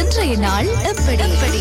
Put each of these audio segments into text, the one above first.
இன்றைய நாள் எப்படி எப்படி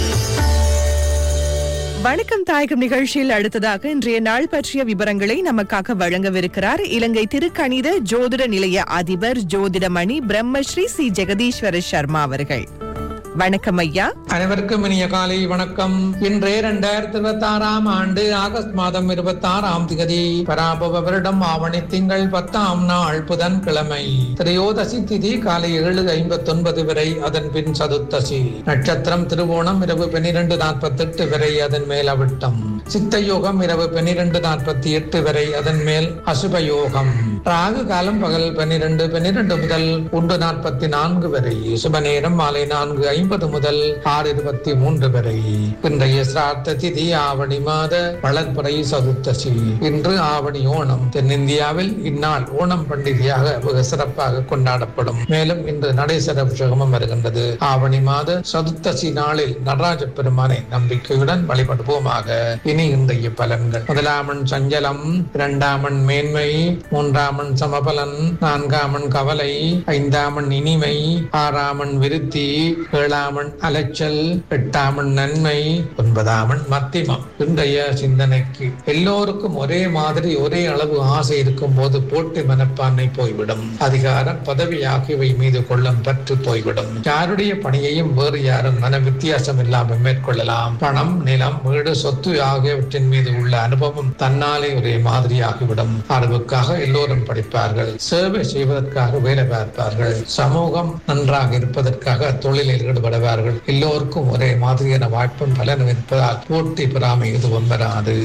வணக்கம் தாயகம் நிகழ்ச்சியில் அடுத்ததாக இன்றைய நாள் பற்றிய விவரங்களை நமக்காக வழங்கவிருக்கிறார் இலங்கை திருக்கணித ஜோதிட நிலைய அதிபர் ஜோதிடமணி பிரம்மஸ்ரீ சி ஜெகதீஸ்வர சர்மா அவர்கள் வணக்கம் ஐயா அனைவருக்கும் இனிய காலை வணக்கம் இன்று இரண்டாயிரத்தி இருபத்தி ஆறாம் ஆண்டு ஆகஸ்ட் மாதம் இருபத்தி ஆறாம் திகதி பராபவ வருடம் ஆவணி திங்கள் பத்தாம் நாள் புதன் கிழமை திரையோதசி திதி காலை ஏழு ஐம்பத்தி ஒன்பது வரை அதன் பின் சதுர்த்தசி நட்சத்திரம் திருவோணம் இரவு பன்னிரண்டு நாற்பத்தி எட்டு வரை அதன் மேல் அவிட்டம் சித்த யோகம் இரவு பன்னிரண்டு நாற்பத்தி எட்டு வரை அதன் மேல் அசுப யோகம் ராகு காலம் பகல் பன்னிரண்டு பன்னிரண்டு முதல் ஒன்று நாற்பத்தி நான்கு வரை சுப நேரம் மாலை நான்கு ஐம்பது முதல் ஆறு இருபத்தி மூன்று வரை இன்றைய சிரார்த்த திதி ஆவணி மாத வளர்ப்புறை சதுர்த்தசி இன்று ஆவணி ஓணம் தென்னிந்தியாவில் இந்நாள் ஓணம் பண்டிகையாக வெகு சிறப்பாக கொண்டாடப்படும் மேலும் இன்று நடேசர அபிஷேகமும் வருகின்றது ஆவணி மாத சதுர்த்தசி நாளில் நடராஜ பெருமானை நம்பிக்கையுடன் வழிபடுவோமாக இனி இன்றைய பலன்கள் முதலாமன் சஞ்சலம் இரண்டாமன் மேன்மை மூன்றாமன் சமபலன் நான்காமன் கவலை ஐந்தாமன் இனிமை ஆறாமன் விருத்தி ஏழாமன் அலைச்சல் எட்டாமன் நன்மை ஒன்பதாமன் மத்திமம் இன்றைய சிந்தனைக்கு எல்லோருக்கும் ஒரே மாதிரி ஒரே அளவு ஆசை இருக்கும் போது போட்டி மனப்பான்மை போய்விடும் அதிகாரம் பதவி ஆகியவை மீது கொள்ளும் பற்று போய்விடும் யாருடைய பணியையும் வேறு யாரும் மன வித்தியாசம் இல்லாமல் மேற்கொள்ளலாம் பணம் நிலம் வீடு சொத்து ஆகியவற்றின் மீது உள்ள அனுபவம் தன்னாலே ஒரே மாதிரி ஆகிவிடும் அறிவுக்காக எல்லோரும் படிப்பார்கள் சேவை செய்வதற்காக வேலை பார்ப்பார்கள் சமூகம் நன்றாக இருப்பதற்காக தொழிலில் ஈடுபடுவார்கள் எல்லோருக்கும் ஒரே மாதிரியான வாய்ப்பும் பலனும் இருப்பதால் போட்டி பெறாமை எதுவும் வராது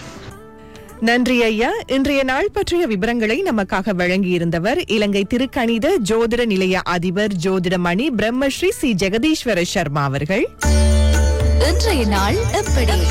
நன்றி ஐயா இன்றைய நாள் பற்றிய விவரங்களை நமக்காக வழங்கியிருந்தவர் இலங்கை திருக்கணித ஜோதிட நிலைய அதிபர் ஜோதிடமணி பிரம்மஸ்ரீ சி ஜெகதீஸ்வர சர்மா அவர்கள் இன்றைய நாள் எப்படி